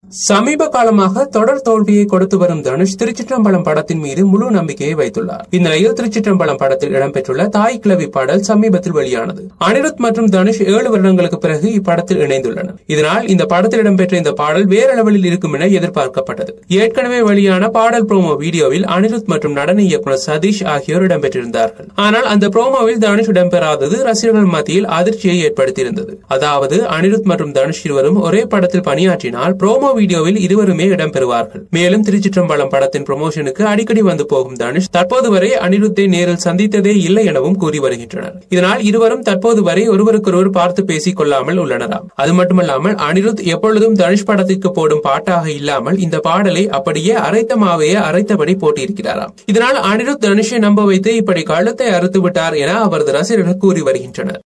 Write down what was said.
சமீப காலமாக தொடர் தோல்வியை கொடுத்து வரும் தனுஷ் திருச்சிற்றம்பலம் படத்தின் மீது முழு நம்பிக்கையை வைத்துள்ளார் இந்நிலையில் திருச்சிற்றம்பலம் படத்தில் இடம்பெற்றுள்ள தாய் கிழவி பாடல் சமீபத்தில் வெளியானது அனிருத் மற்றும் தனுஷ் ஏழு வருடங்களுக்கு பிறகு இப்படத்தில் இணைந்துள்ளனர் இதனால் இந்த படத்தில் இடம்பெற்ற இந்த பாடல் வேற லெவலில் இருக்கும் என எதிர்பார்க்கப்பட்டது ஏற்கனவே வெளியான பாடல் ப்ரோமோ வீடியோவில் அனிருத் மற்றும் நடன இயக்குனர் சதீஷ் ஆகியோர் இடம்பெற்றிருந்தார்கள் ஆனால் அந்த ப்ரோமோவில் தனுஷ் இடம்பெறாதது ரசிகர்கள் மத்தியில் அதிர்ச்சியை ஏற்படுத்தியிருந்தது அதாவது அனிருத் மற்றும் தனுஷ் இருவரும் ஒரே படத்தில் பணியாற்றினால் ப்ரோமோ வீடியோவில் இருவருமே இடம்பெறுவார்கள் மேலும் திருச்சிற்றம்பலம் படத்தின் ப்ரமோஷனுக்கு அடிக்கடி வந்து போகும் தனுஷ் தற்போது வரை அனிருத்தை நேரில் சந்தித்ததே இல்லை எனவும் கூறி வருகின்றனர் இதனால் இருவரும் தற்போது வரை ஒருவருக்கொருவர் பார்த்து பேசிக் கொள்ளாமல் உள்ளனராம் அது மட்டுமல்லாமல் அனிருத் எப்பொழுதும் தனுஷ் படத்திற்கு போடும் பாட்டாக இல்லாமல் இந்த பாடலை அப்படியே அரைத்த மாவையே அரைத்தபடி போட்டியிருக்கிறாராம் இதனால் அனிருத் தனுஷை நம்ப வைத்து இப்படி கழுத்தை அறுத்து விட்டார் என அவரது ரசிகர்கள் கூறி வருகின்றனர்